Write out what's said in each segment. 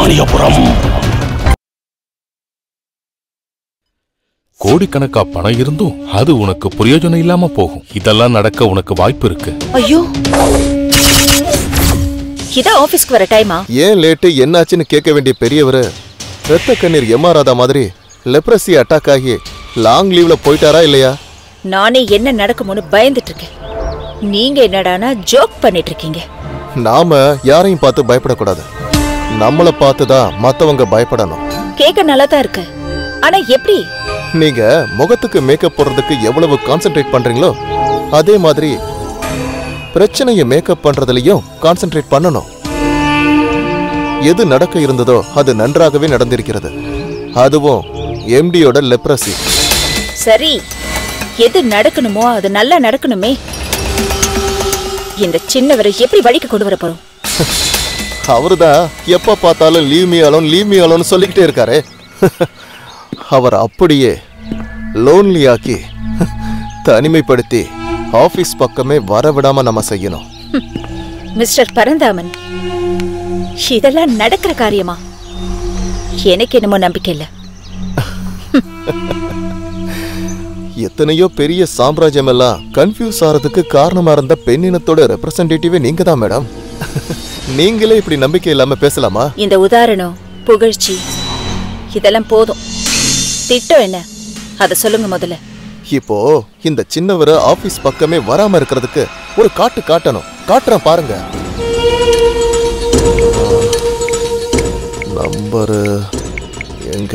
மாரியபுரம் கோடிக்கணக்கா பணம் இருந்தும் அது உனக்கு பிரயோஜனம் இல்லாம போகும் இதெல்லாம் நடக்க உனக்கு வாய்ப்பு இருக்கு ஐயோ இதான் ஆபீஸ்க்கு வர டைமா ஏன் லேட்டு என்னாச்சுன்னு கேட்க வேண்டிய பெரியவர் ரத்த கண்ணீர் எம்ஆராதா மாதிரி லெப்ரசி அட்டாக் ஆகி லாங் லீவ்ல போயிட்டாரா இல்லையா நானே என்ன நடக்குமோன்னு பயந்துட்டு இருக்கேன் நீங்க என்னடானா ஜோக் பண்ணிட்டு இருக்கீங்க நாம யாரையும் பார்த்து பயப்படக்கூடாது நம்மளை பார்த்து தான் மற்றவங்க பயப்படணும் கேட்க நல்லா தான் இருக்கு ஆனா எப்படி நீங்க முகத்துக்கு மேக்கப் போடுறதுக்கு எவ்வளவு கான்சென்ட்ரேட் பண்றீங்களோ அதே மாதிரி பிரச்சனையை மேக்கப் பண்றதுலயும் கான்சென்ட்ரேட் பண்ணணும் எது நடக்க இருந்ததோ அது நன்றாகவே நடந்திருக்கிறது அதுவும் எம்டியோட லெப்ரசி சரி எது நடக்கணுமோ அது நல்லா நடக்கணுமே இந்த சின்னவரை எப்படி வழிக்கு கொண்டு வர போறோம் அவர்தான் எப்ப பார்த்தாலும் leave me alone leave me alone சொல்லிக்கிட்டே இருக்காரு அவர் அப்படியே லோன்லி ஆக்கி தனிமைப்படுத்தி ஆபீஸ் பக்கமே வரவிடாம நம்ம செய்யணும் மிஸ்டர் பரந்தாமன் இதெல்லாம் நடக்கிற காரியமா எனக்கு என்னமோ நம்பிக்கை இல்ல எத்தனையோ பெரிய சாம்ராஜ்யம் எல்லாம் கன்ஃபியூஸ் ஆறதுக்கு காரணமா இருந்த பெண்ணினத்தோட ரெப்ரசன்டேட்டிவே நீங்க தான் மேடம் நீங்களே இப்படி நம்பிக்கை இல்லாம பேசலாமா இந்த உதாரணம் புகழ்ச்சி இதெல்லாம் போதும் திட்டம் என்ன அத சொல்லுங்க முதல்ல இப்போ இந்த சின்னவரை ஆபீஸ் பக்கமே வராம இருக்கிறதுக்கு ஒரு காட்டு காட்டணும் காட்டுறேன் பாருங்க நம்பரு எங்க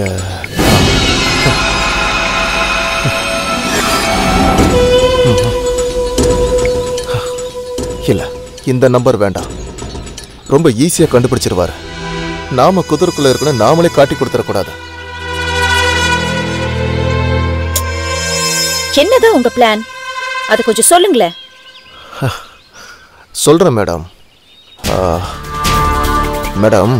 இல்ல இந்த நம்பர் வேண்டாம் ரொம்ப ஈஸியா கண்டுபிடிச்சிருவாரு நாம குதிரைக்குள்ள இருக்கணும் நாமளே காட்டி கொடுத்துடக்கூடாது என்னதான் உங்க பிளான் அது கொஞ்சம் சொல்லுங்களேன் சொல்கிறேன் மேடம் ஆ, மேடம்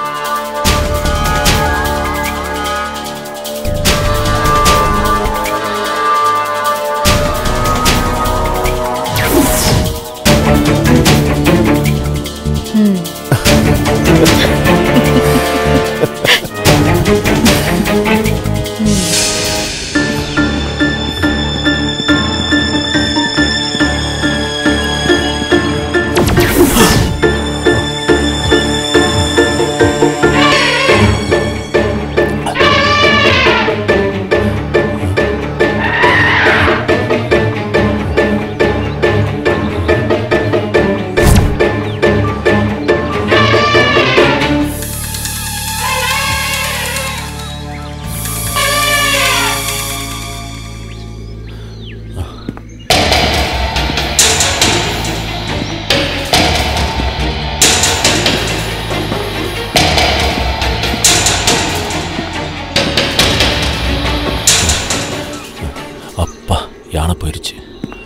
அப்பா யானை போயிருச்சு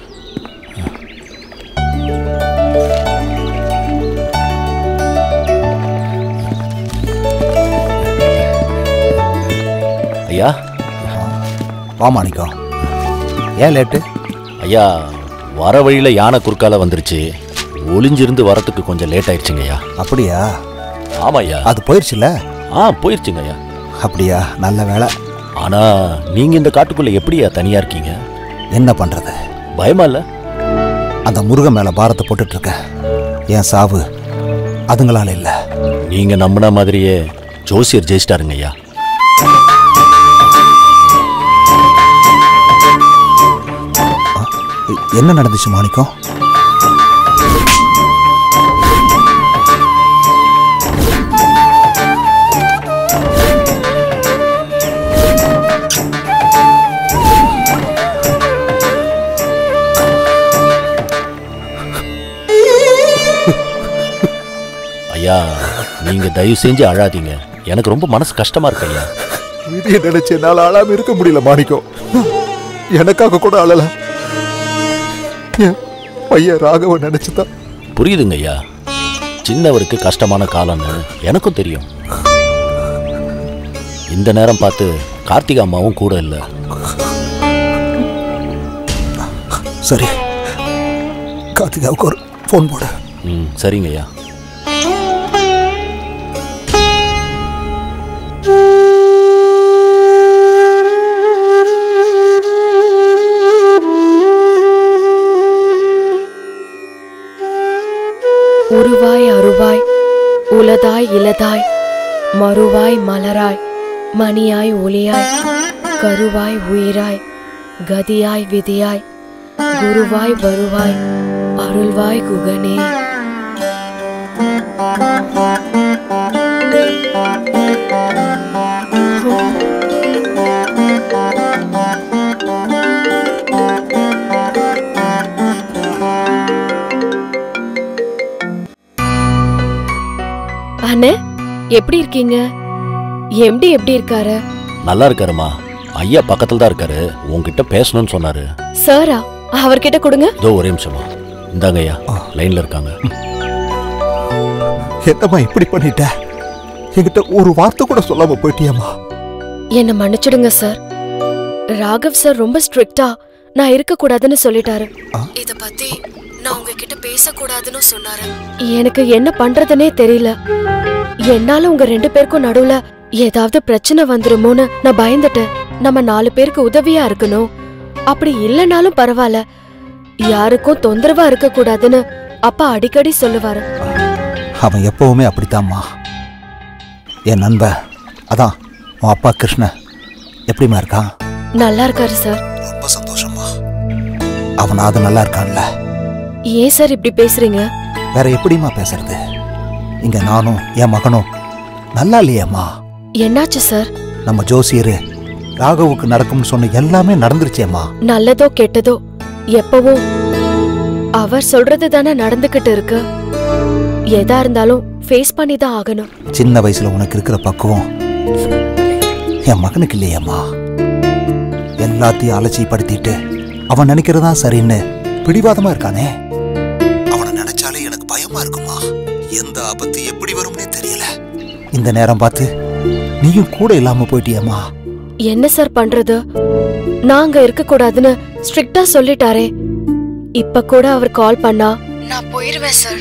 ஐயா வா மாணிக்கம் ஏன் லேட்டு ஐயா வர வழியில யானை குறுக்கால வந்துருச்சு ஒளிஞ்சிருந்து வரத்துக்கு கொஞ்சம் லேட் ஆயிடுச்சுங்க ஐயா அப்படியா ஆமா ஐயா அது போயிடுச்சுல ஆ போயிருச்சுங்க ஐயா அப்படியா நல்ல வேலை ஆனா நீங்க இந்த காட்டுக்குள்ள எப்படியா தனியா இருக்கீங்க என்ன பண்றது பயமா இல்ல அந்த முருகன் மேல பாரத்தை போட்டுட்டு இருக்க என் சாவு அதுங்களால இல்ல நீங்க நம்பின மாதிரியே ஜோசியர் ஜெயிச்சிட்டாருங்க ஐயா எ- என்ன நடந்துச்சு மாணிக்கம் ஐயா நீங்க தயவு செஞ்சு அழாதீங்க எனக்கு ரொம்ப மனசு கஷ்டமா இருக்கு ஐயா இது நினைச்சு என்னால அழாம இருக்க முடியல மாணிக்கம் எனக்காக கூட அழல என் பையன் ராகவ நினைச்சுதான் புரியுதுங்க ஐயா சின்னவருக்கு கஷ்டமான காலம்னு எனக்கும் தெரியும் இந்த நேரம் பார்த்து கார்த்திகா அம்மாவும் கூட இல்லை சரி கார்த்திகாவுக்கு ஒரு ஃபோன் போடு ம் சரிங்க ஐயா மறுவாய் இலதாய் மறுவாய் மலராய் மணியாய் ஒளியாய் கருவாய் உயிராய் கதியாய் விதியாய் குருவாய் வருவாய் அருள்வாய் குகனே அண்ணே எப்படி இருக்கீங்க எம்டி எப்படி இருக்காரு நல்லா இருக்காருமா ஐயா பக்கத்துல தான் இருக்காரு உங்ககிட்ட பேசணும்னு சொன்னாரு சாரா அவர்கிட்ட கொடுங்க இதோ ஒரே நிமிஷமா இந்தாங்க ஐயா லைன்ல இருக்காங்க என்னம்மா இப்படி பண்ணிட்ட என்கிட்ட ஒரு வார்த்தை கூட சொல்லாம போயிட்டியம்மா என்ன மன்னிச்சிடுங்க சார் ராகவ் சார் ரொம்ப ஸ்ட்ரிக்ட்டா நான் இருக்க கூடாதுன்னு சொல்லிட்டாரு இத பத்தி நான் உங்ககிட்ட பேசக்கூடாதுன்னு சொன்னாரு எனக்கு என்ன பண்றதுனே தெரியல என்னால உங்க ரெண்டு பேருக்கும் நடுவுல ஏதாவது பிரச்சனை வந்துருமோன்னு நான் பயந்துட்டேன் நம்ம நாலு பேருக்கு உதவியா இருக்கணும் அப்படி இல்லைனாலும் பரவாயில்ல யாருக்கும் தொந்தரவா இருக்க கூடாதுன்னு அப்பா அடிக்கடி சொல்லுவாரு அவன் எப்பவுமே அப்படித்தாம்மா என் நண்பன் அதான் உன் அப்பா கிருஷ்ண எப்படிம்மா இருக்கான் நல்லா இருக்காரு சார் ரொம்ப சந்தோஷமா அவனாவது நல்லா இருக்கான்ல ஏன் சார் இப்படி பேசுறீங்க வேற எப்படிம்மா பேசுறது இங்க நானும் என் மகனும் நல்லா இல்லையேம்மா என்னாச்சு சார் நம்ம ஜோசியரு ராகவுக்கு நடக்கும்னு சொன்ன எல்லாமே நடந்துருச்சேம்மா நல்லதோ கெட்டதோ எப்பவும் அவர் சொல்றது தானே நடந்துகிட்டு இருக்கு எதா இருந்தாலும் ஃபேஸ் பண்ணி தான் ஆகணும் சின்ன வயசுல உனக்கு இருக்கிற பக்குவம் என் மகனுக்கு இல்லையேம்மா எல்லாத்தையும் அலட்சியப்படுத்திட்டு அவன் நினைக்கிறதா சரின்னு பிடிவாதமா இருக்கானே அவனை நினைச்சாலே எனக்கு பயமா இருக்குமா எந்த ஆபத்து எப்படி வரும்னே தெரியல இந்த நேரம் பார்த்து நீயும் கூட இல்லாம போயிட்டியேம்மா என்ன சார் பண்றது நாங்க இருக்க கூடாதுன்னு ஸ்ட்ரிக்ட்டா சொல்லிட்டாரே இப்ப கூட அவர் கால் பண்ணா நான் போயிருவேன் சார்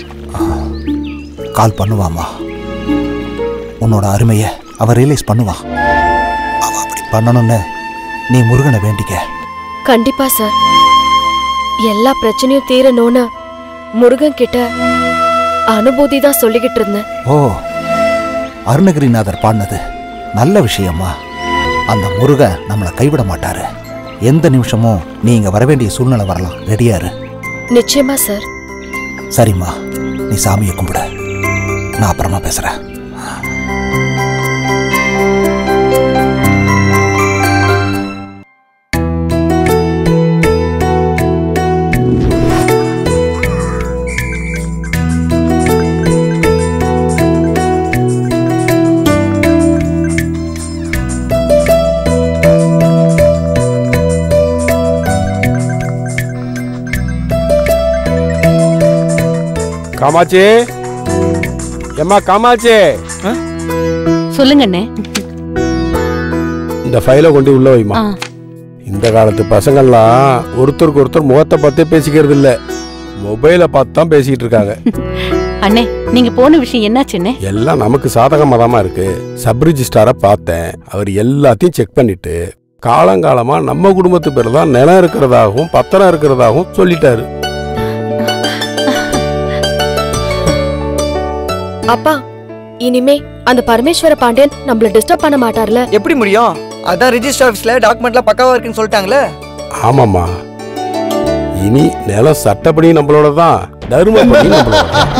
கால் பண்ணுவாமா உன்னோட அருமைய அவ ரியலைஸ் பண்ணுவான் அவ அப்படி பண்ணணும்னு நீ முருகனை வேண்டிக்க கண்டிப்பா சார் எல்லா பிரச்சனையும் தீரணும்னு முருகன் கிட்ட அனுபூதி தான் சொல்லிக்கிட்டு இருந்தேன் ஓ அருணகிரிநாதர் பாடினது நல்ல விஷயம்மா அந்த முருகன் நம்மளை கைவிட மாட்டாரு எந்த நிமிஷமும் நீ இங்க வர வேண்டிய சூழ்நிலை வரலாம் ரெடியா இரு நிச்சயமா சார் சரிம்மா நீ சாமியை கும்பிட நான் அப்புறமா பேசுறேன் காமாட்சி ஏம்மா காமாட்சி சொல்லுங்க அண்ணே இந்த ஃபைலை கொண்டு உள்ள வைமா ஆ. இந்த காலத்து பசங்கள்லாம் ஒருத்தருக்கு ஒருத்தர் முகத்தை பார்த்தே பேசிக்கிறது இல்ல மொபைலை பார்த்து தான் பேசிக்கிட்டு இருக்காங்க அண்ணே நீங்க போன விஷயம் என்னாச்சுண்ணே எல்லாம் நமக்கு சாதகமாக தாம்மா இருக்கு சப் ரிஜிஸ்டாரை பார்த்தேன் அவர் எல்லாத்தையும் செக் பண்ணிட்டு காலங்காலமா நம்ம குடும்பத்து பேர் தான் நிலம் இருக்கிறதாகவும் பத்திரம் இருக்கிறதாகவும் சொல்லிட்டாரு அப்பா இனிமே அந்த பரமேஸ்வர பாண்டியன் நம்மள டிஸ்டர்ப் பண்ண மாட்டார்ல எப்படி முடியும் அதான் ரிஜிஸ்டர் ஆஃபீஸ்ல டாக்குமெண்ட்லாம் பக்காவா இருக்குன்னு சொல்லிட்டாங்களே ஆமாம்மா இனி நிலம் சட்டப்படி நம்மளோட தான் தர்மப்படி நம்மளோட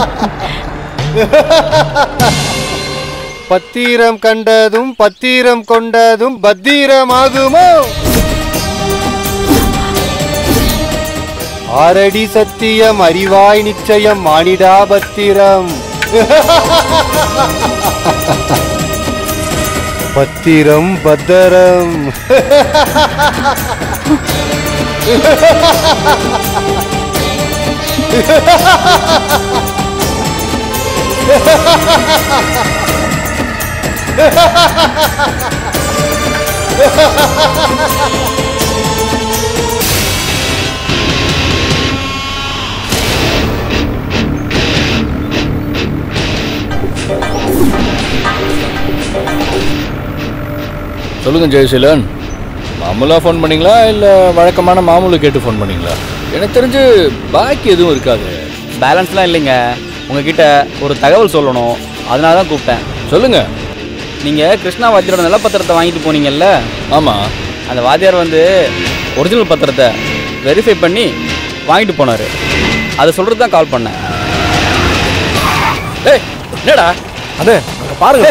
பத்திரம் கண்டதும் பத்திரம் கொண்டதும் பத்திரமாகுமோ ஆரடி சத்தியம் அறிவாய் நிச்சயம் மானிடா பத்திரம் பத்திரம் பத்திரம் சொல்லுங்க ஜெயசீலன் மாமூலா ஃபோன் பண்ணீங்களா இல்லை வழக்கமான மாமூலு கேட்டு ஃபோன் பண்ணீங்களா எனக்கு தெரிஞ்சு பாக்கி எதுவும் இருக்காது பேலன்ஸ்லாம் இல்லைங்க உங்ககிட்ட ஒரு தகவல் சொல்லணும் அதனால தான் கூப்பிட்டேன் சொல்லுங்க நீங்கள் கிருஷ்ணா வாத்தியாரோட நிலப்பத்திரத்தை வாங்கிட்டு போனீங்கல்ல ஆமாம் அந்த வாத்தியார் வந்து ஒரிஜினல் பத்திரத்தை வெரிஃபை பண்ணி வாங்கிட்டு போனார் அதை சொல்கிறது தான் கால் பண்ணேன் ஏய் என்னடா அண்ணே அங்க பாருங்க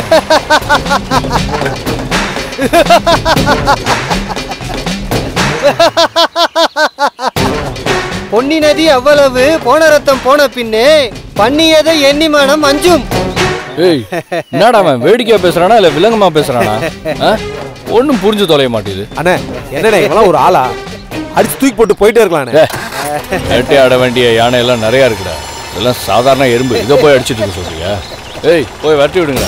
பொன்னி நதி அவ்வளவு போன ரத்தம் போன பின்னே பண்ணியதை எண்ணி மனம் அஞ்சும் ஏய் என்னடா அவன் வேடிக்கையா பேசுறானா இல்ல விலங்கமா பேசுறானா ஒன்றும் புரிஞ்சு தொலைய மாட்டேது அண்ணே என்னண்ணே இவெல்லாம் ஒரு ஆளா அடிச்சு தூக்கி போட்டு போயிட்டே இருக்கலாண்ணே வேட்டையாட வேண்டிய யானை எல்லாம் நிறைய இருக்குடா இதெல்லாம் சாதாரண எறும்பு இதை போய் அடிச்சிட்டு இருக்க சொல்றியா ஏய் போய் விரட்டி விடுங்க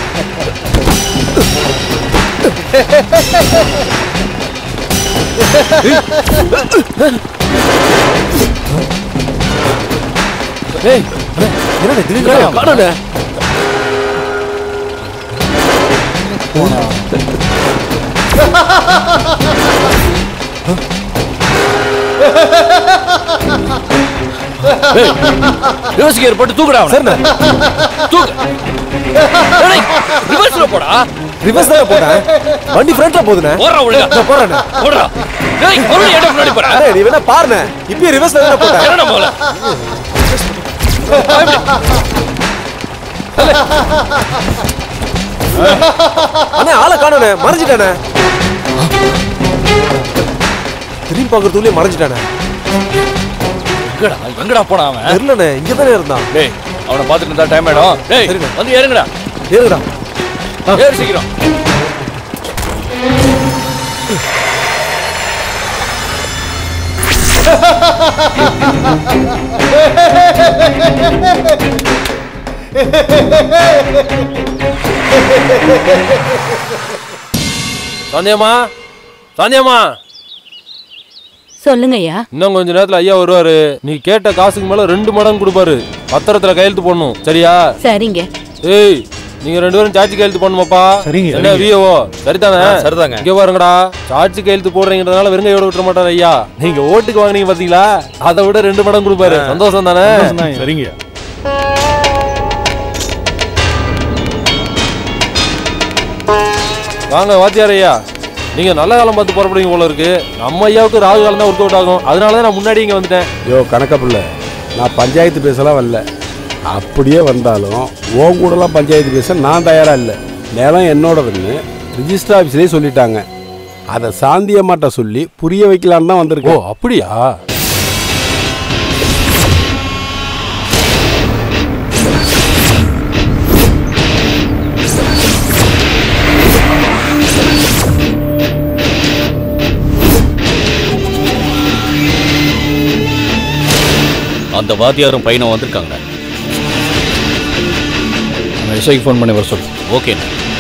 ஏய் என்னண்ணே திடீர்னு காணோண்ணே ரிவர்ஸ் கியர் போட்டு தூக்குடா அவனை தூக்கு ஏய், ரிவர்ஸ்ல போடா ரிவர்ஸ் தான் போறேன் வண்டி ஃப்ரண்ட்ல போகுதுண்ணே போறா ஒழுங்கா இதோ போறேண்ணே போடா ஏய் மறுபடியும் ஏன்டா முன்னாடி போற அண்ணே நீ வேணா பாருண்ணே இப்பயே ரிவர்ஸ்ல தானே போட்டேன் என்னடா போல அண்ணே ஆளை காணோண்ணே மறைஞ்சிட்டானே திரும்பி பார்க்கறதுக்குள்ளே மறைஞ்சிட்டானே எங்கடா எங்கடா போனா அவன் தெரியலண்ணே இங்க தானே இருந்தான் டேய் அவனை பார்த்துட்டு இருந்தா டைம் ஆயிடும் டேய் வந்து ஏறுங்கடா ஏறுடா ஏறு சீக்கிரம் சாந்தியம்மா சாந்தியம்மா சொல்லுங்கய்யா இன்னும் கொஞ்ச நேரத்துல ஐயா வருவாரு நீ கேட்ட காசுக்கு மேல ரெண்டு மடங்கு கொடுப்பாரு பத்திரத்துல கையெழுத்து போடணும் சரியா சரிங்க ஏய் நீங்க ரெண்டு பேரும் சாட்சி கையெழுத்து போடணுமாப்பா சரிங்க. என்ன விஓ சரிதானே ஆ, சரிதாங்க. இங்க பாருங்கடா சாட்சி கையெழுத்து போடுறீங்கறதுனால வெறுங்க எவ்வளவு விட்டுற மாட்டாரு ஐயா நீங்க ஓட்டுக்கு வாங்குனீங்க பாத்தீங்களா அதை விட ரெண்டு மடங்கு கொடுப்பாரு சந்தோஷம் தானே சரிங்க வாங்க வாத்தியார் ஐயா நீங்க நல்ல காலம் பார்த்து புறப்படுவீங்க போல இருக்கு நம்ம ஐயாவுக்கு ராகு காலம் தான் ஒர்க் அவுட் ஆகும் அதனால தான் நான் முன்னாடி இங்க வந்துட்டேன் யோ கணக்க பிள்ளை நான் பஞ்சாயத்து பேசலாம் வரல அப்படியே வந்தாலும் உன் கூடலாம் பஞ்சாயத்து பேச நான் தயாரா இல்லை நிலம் என்னோடதுன்னு ரிஜிஸ்டர் ஆஃபீஸ்லேயே சொல்லிட்டாங்க அதை சாந்தியம்மாட்ட சொல்லி புரிய வைக்கலான்னு தான் வந்திருக்கேன் ஓ அப்படியா அந்த வாத்தியாரும் பையனும் வந்திருக்காங்க நான் எஸ்ஐக்கு ஃபோன் பண்ணி வர சொல்லு ஓகே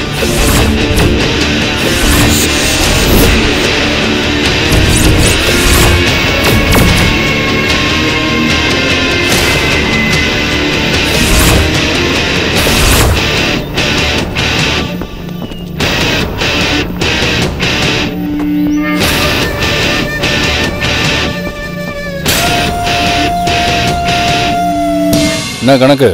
என்ன கணக்கு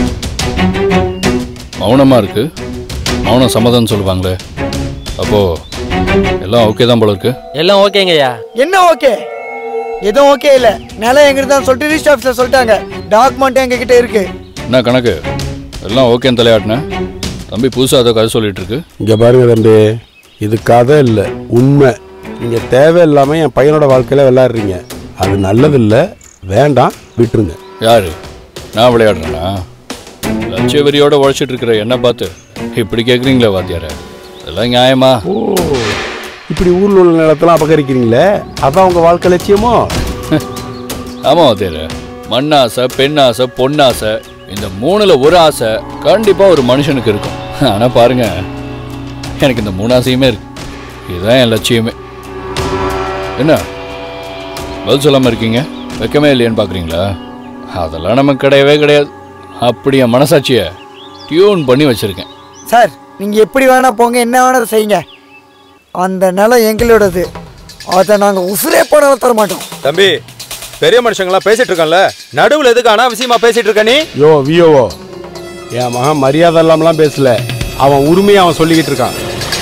மௌனமா இருக்கு மௌனம் சம்மதம்னு சொல்லுவாங்களே அப்போ எல்லாம் ஓகே தான் போல இருக்கு எல்லாம் ஓகேங்கய்யா என்ன ஓகே எதுவும் ஓகே இல்ல நிலம் எங்கிட்ட தான் சொல்லிட்டு ரிஜிஸ்டர் ஆஃபீஸர் சொல்லிட்டாங்க டாக்குமெண்ட் எங்க கிட்ட இருக்கு என்ன கணக்கு எல்லாம் ஓகேன்னு தலையாட்டினேன் தம்பி புதுசாக அதை கதை சொல்லிட்டு இருக்கு இங்கே பாருங்க தம்பி இது கதை இல்லை உண்மை நீங்கள் தேவையில்லாமல் என் பையனோட வாழ்க்கையில் விளையாடுறீங்க அது நல்லதில்லை வேண்டாம் விட்டுருங்க யாரு நான் விளையாடுறேனா லட்சிய வெறியோட உழைச்சிட்டு இருக்கிற என்ன பார்த்து இப்படி கேட்குறீங்களே வாத்தியார இதெல்லாம் நியாயமா ஓ இப்படி ஊரில் உள்ள நிலத்தெல்லாம் அபகரிக்கிறீங்களே அதான் உங்கள் வாழ்க்கை லட்சியமோ ஆமாம் வாத்தியார மண்ணாசை பெண்ணாசை பொன்னாசை இந்த மூணுல ஒரு ஆசை கண்டிப்பாக ஒரு மனுஷனுக்கு இருக்கும் ஆனால் பாருங்க எனக்கு இந்த மூணு ஆசையுமே இருக்கு இதுதான் என் லட்சியமே என்ன பதில் சொல்லாமல் இருக்கீங்க வெக்கமே இல்லையான்னு பார்க்குறீங்களா அதெல்லாம் நமக்கு கிடையவே கிடையாது அப்படி என் மனசாட்சியை டியூன் பண்ணி வச்சுருக்கேன் சார் நீங்க எப்படி வேணா போங்க என்ன வேணா செய்யுங்க அந்த நிலம் எங்களோடது அதை நாங்க உசுரே போனாலும் தர மாட்டோம் தம்பி பெரிய மனுஷங்களாம் பேசிட்டு இருக்கோம்ல நடுவுல எதுக்கு அனாவசியமா பேசிட்டு இருக்க நீ யோ வியோவோ என் மகன் மரியாதை இல்லாமலாம் பேசல அவன் உரிமையை அவன் சொல்லிக்கிட்டு இருக்கான்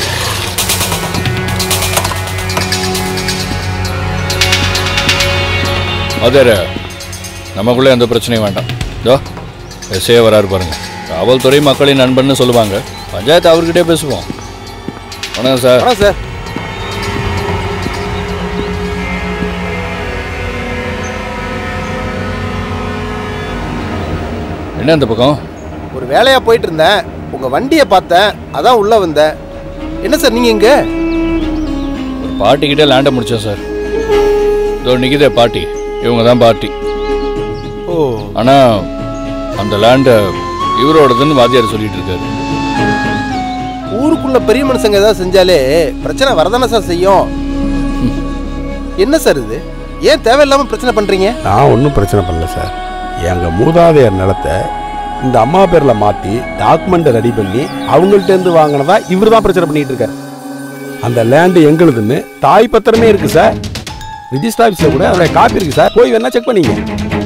அதேர நமக்குள்ளே எந்த பிரச்சனையும் வேண்டாம் இதோ எஸ்ஏ வராரு பாருங்க காவல்துறை மக்களின் நண்பன்னு சொல்லுவாங்க பஞ்சாயத்து அவர்கிட்டே பேசுவோம் வணக்கம் சார் வணக்கம் சார் என்ன இந்த பக்கம் ஒரு வேலையா போயிட்டு இருந்தேன் உங்க வண்டியை பார்த்தேன் அதான் உள்ள வந்தேன் என்ன சார் நீங்க இங்க ஒரு பாட்டிக்கிட்டே லேண்டை முடிச்சோம் சார் இதோ நிற்கிதே பாட்டி இவங்க தான் பாட்டி ஓ ஆனால் அந்த லேண்டை இவரோடதுன்னு வாத்தியார் சொல்லிட்டு இருக்காரு ஊருக்குள்ள பெரிய மனுஷங்க ஏதாவது செஞ்சாலே பிரச்சனை வரதானே சார் செய்யும் என்ன சார் இது ஏன் தேவையில்லாம பிரச்சனை பண்றீங்க நான் ஒன்றும் பிரச்சனை பண்ணல சார் எங்கள் மூதாதையர் நிலத்தை இந்த அம்மா பேரில் மாற்றி டாக்குமெண்ட்டை ரெடி பண்ணி அவங்கள்ட்ட இருந்து வாங்கினதா இவர் தான் பிரச்சனை பண்ணிட்டு இருக்காரு அந்த லேண்டு எங்களுதுன்னு தாய் பத்திரமே இருக்கு சார் ரிஜிஸ்டர் ஆஃபீஸில் கூட அதில் காப்பி இருக்கு சார் போய் வேணா செக் பண்ணிங்க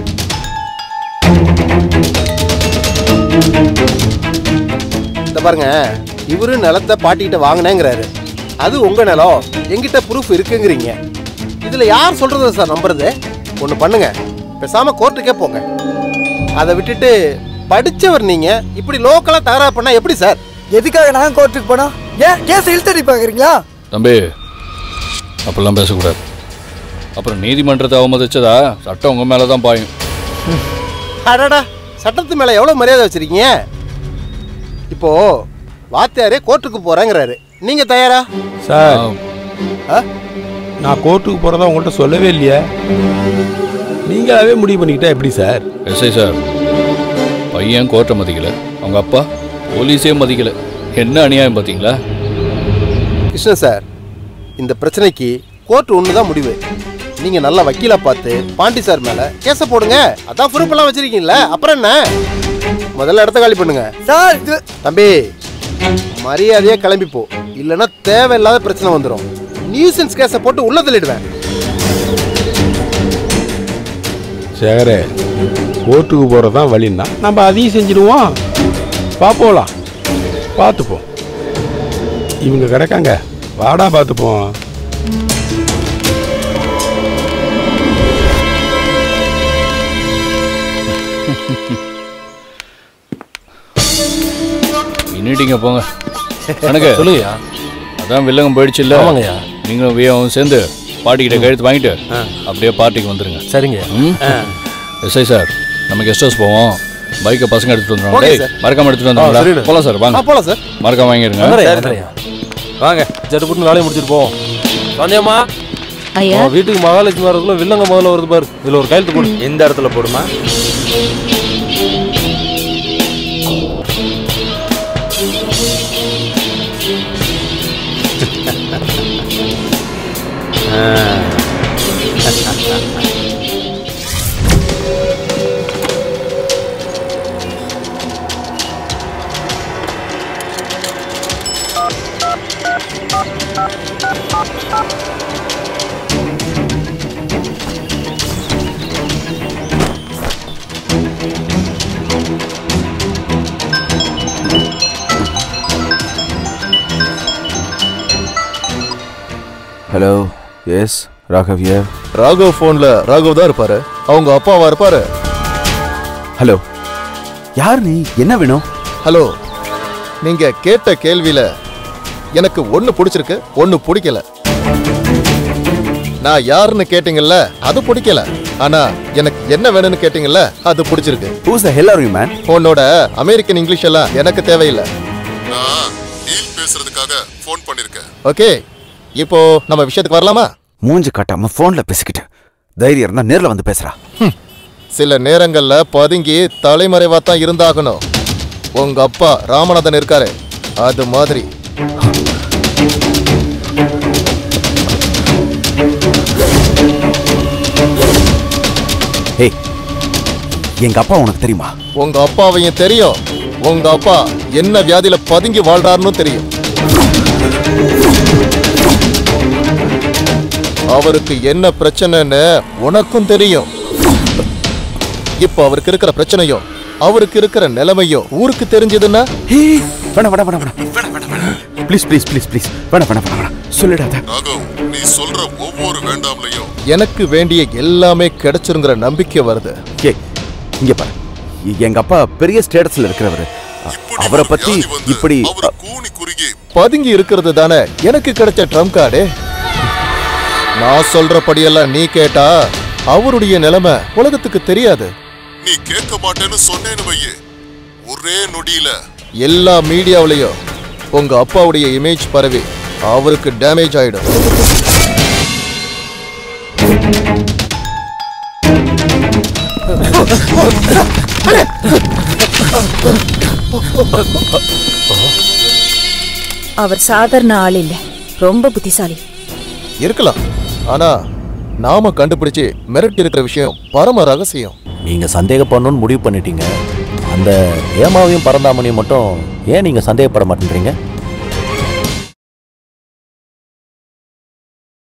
இந்த பாருங்க இவரு நிலத்தை பாட்டிக்கிட்ட வாங்கினேங்கிறாரு அது உங்க நிலம் எங்கிட்ட ப்ரூஃப் இருக்குங்கிறீங்க இதுல யார் சொல்றத சார் நம்புறது ஒன்று பண்ணுங்க பேசாம கோர்ட்டுக்கே போங்க அதை விட்டுட்டு படிச்சவர் நீங்க இப்படி லோக்கலா தகராறு பண்ணா எப்படி சார் எதுக்காக நான் கோர்ட்டுக்கு போனோம் ஏன் கேஸ் இழுத்தடி பாக்குறீங்களா தம்பி அப்படிலாம் பேசக்கூடாது அப்புறம் நீதிமன்றத்தை அவமதிச்சதா சட்டம் உங்கள் மேலே தான் பாயும் அடடா சட்டத்து மேல எவ்வளவு மரியாதை வச்சிருக்கீங்க இப்போ வாத்தியாரே கோர்ட்டுக்கு போறேங்கிறாரு நீங்க தயாரா சார் ஆ? நான் கோர்ட்டுக்கு போகிறதா உங்கள்கிட்ட சொல்லவே இல்லையே நீங்களாவே முடிவு பண்ணிக்கிட்டா எப்படி சார் எஸ்ஐ சார் பையன் கோர்ட்டை மதிக்கல அவங்க அப்பா போலீஸே மதிக்கல என்ன அநியாயம் பார்த்தீங்களா கிருஷ்ணன் சார் இந்த பிரச்சனைக்கு கோர்ட் ஒன்று தான் முடிவு நீங்க நல்ல வக்கீலா பார்த்து பாண்டி சார் மேல கேஸ போடுங்க அதான் ப்ரூஃப் எல்லாம் வச்சிருக்கீங்களா அப்புறம் என்ன முதல்ல இடத்த காலி பண்ணுங்க சார் தம்பி மரியாதையா கிளம்பி போ இல்லைன்னா தேவையில்லாத பிரச்சனை வந்துடும் நியூசன்ஸ் கேஸை போட்டு உள்ள தள்ளிடுவேன் சேகரே கோர்ட்டுக்கு போகிறது தான் வழின்னா நம்ம அதையும் செஞ்சிடுவோம் பார்ப்போலாம் பார்த்துப்போம் இவங்க கிடக்காங்க வாடா பார்த்துப்போம் இன்னிட்டீங்க போங்க எனக்கு சொல்லுங்கய்யா. அதான் வில்லங்கம் போயிடுச்சு இல்ல ஆமாங்கய்யா. நீங்களும் வியாவும் சேர்ந்து பாட்டிக்கிட்ட கழுத்து வாங்கிட்டு அப்படியே பார்ட்டிக்கு வந்துருங்க சரிங்க ம் எஸ்ஐ சார் நம்ம கெஸ்ட் ஹவுஸ் போவோம் பைக்கை பசங்க எடுத்துட்டு வந்துடுவாங்க Okay, டேய், sir. மறக்காம எடுத்துட்டு ஆ, வந்துடுங்களா சரிண்ணே. போலாம் சார் வாங்க ஆ, போலாம் சார். மறக்காம வாங்கிருங்க வந்துடுறேன், வந்துடுறேன். வாங்க ஜட்டுப்புட்டு வேலையை முடிச்சிட்டு போவோம் சந்தியம்மா ஐயா. உன் வீட்டுக்கு மகாலட்சுமி வரதுக்குள்ள வில்லங்க முதல்ல வருது பாரு இதுல ஒரு கையெழுத்து போடு இந்த இடத்துல போடுமா hello yes Raghav yeah Raghav ஃபோன்ல ராகவ் தான் இருப்பாரு அவங்க அப்பாவா இருப்பாரு ஹலோ யார் நீ என்ன வேணும் ஹலோ நீங்க கேட்ட கேள்வியில எனக்கு ஒன்னு பிடிச்சிருக்கு ஒன்னு பிடிக்கல நான் யாருன்னு கேட்டீங்கல்ல அது பிடிக்கல ஆனா எனக்கு என்ன வேணும்னு கேட்டீங்கல்ல அது பிடிச்சிருக்கு who's the hell are you man உன்னோட அமெரிக்கன் இங்கிலீஷ் எல்லாம் எனக்கு தேவையில்லை நான் டீல் பேசுறதுக்காக ஃபோன் பண்ணிருக்கேன் ஓகே இப்போ நம்ம விஷயத்துக்கு வரலாமா மூஞ்சி காட்டாம போன்ல பேசிக்கிட்டு தைரியம் இருந்தா நேர்ல வந்து பேசுறா சில நேரங்கள்ல பதுங்கி தலைமறைவா தான் இருந்தாகணும் உங்க அப்பா ராமநாதன் இருக்காரு அது மாதிரி ஹே எங்க அப்பா உனக்கு தெரியுமா உங்க அப்பாவையும் தெரியும் உங்க அப்பா என்ன வியாதியில பதுங்கி வாழ்றாருன்னு தெரியும் அவருக்கு என்ன பிரச்சனைன்னு உனக்கும் தெரியும் இப்போ அவருக்கு இருக்கிற பிரச்சனையும் அவருக்கு இருக்கிற நிலைமையும் ஊருக்கு தெரிஞ்சதுன்னா வேணாம் வேணாம் வேணாம் வேணாம் ப்ளீஸ் ப்ளீஸ் ப்ளீஸ் ப்ளீஸ் வேணாம் வேணாம் வேணாம் வேணாம் சொல்லிடாத ராகவ் நீ சொல்ற ஒவ்வொரு வேண்டாம்லையும் எனக்கு வேண்டிய எல்லாமே கிடைச்சிருங்கிற நம்பிக்கை வருது ஏய் இங்க பாரு எ- எங்க அப்பா பெரிய ஸ்டேட்டஸ்ல இருக்கிறவர் அவரை பத்தி இப்படி பதுங்கி இருக்கிறது தானே எனக்கு கிடைச்ச ட்ரம் கார்டு நான் சொல்றபடியெல்லாம் நீ கேட்டா அவருடைய நிலைமை உலகத்துக்கு தெரியாது நீ கேட்க மாட்டேன்னு சொன்னேன்னு வையே ஒரே நொடியில எல்லா மீடியாவிலையும் உங்க அப்பாவுடைய இமேஜ் பரவி அவருக்கு டேமேஜ் ஆயிடும் அவர் சாதாரண ஆள் இல்ல ரொம்ப புத்திசாலி இருக்கலாம் ஆனா நாம கண்டுபிடிச்சு மிரட்டி இருக்கிற விஷயம் பரம ரகசியம் நீங்க சந்தேகப்படணும்னு முடிவு பண்ணிட்டீங்க அந்த ஏமாவையும் பரந்தாமனையும் மட்டும் ஏன் நீங்க சந்தேகப்பட மாட்டேன்றீங்க